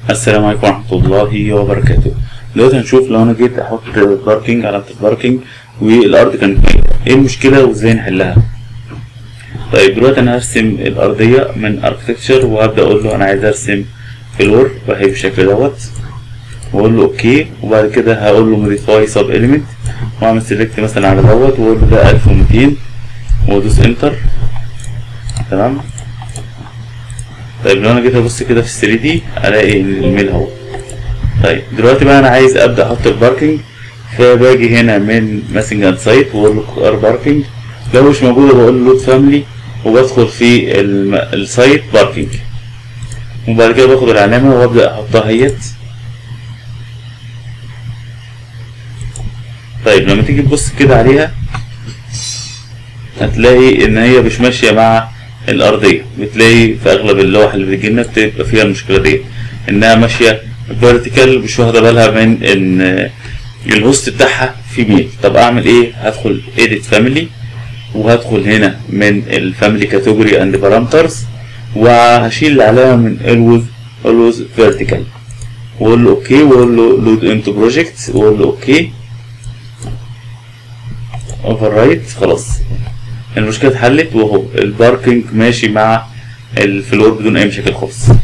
السلام عليكم ورحمة الله وبركاته دلوقتي هنشوف لو انا جيت احط باركينج علامة الباركينج والارض كانت كده ايه المشكلة وازاي نحلها طيب دلوقتي انا هرسم الارضية من اركتكتشر وهبدأ اقول له انا عايز ارسم فلور وهي بالشكل دوت واقول له اوكي وبعد كده هقول له موديفاي سب اليمنت واعمل سيلكت مثلا على دوت واقول له ده 1200 وادوس انتر تمام طيب لو انا جيت ابص كده في 3 دي الاقي ان الميل اهو طيب دلوقتي بقى انا عايز ابدا احط الباركينج فباجي هنا من ماسنج اند سايت واقول له ار باركينج لو مش موجوده بقول له لود فاميلي وبدخل في الم- السايت باركينج وبعد كده باخد العلامه وابدا احطها اهيت طيب لما تيجي تبص كده عليها هتلاقي ان هي مش ماشيه مع الارضيه بتلاقي في اغلب اللوح اللي بتجيلنا بتبقى فيها المشكله دي انها ماشيه فيرتيكال مش واخده بالها من ان الهوست بتاعها في ميل طب اعمل ايه هدخل edit family وهدخل هنا من الفاميلي كاتيجوري اند بارامترز وهشيل العلامه من always always vertical واقول له اوكي واقول له لود انتو بروجكت واقول له اوكي اوفر رايت خلاص المشكله اتحلت وهو الباركينج ماشي مع الفلور بدون اي مشاكل خالص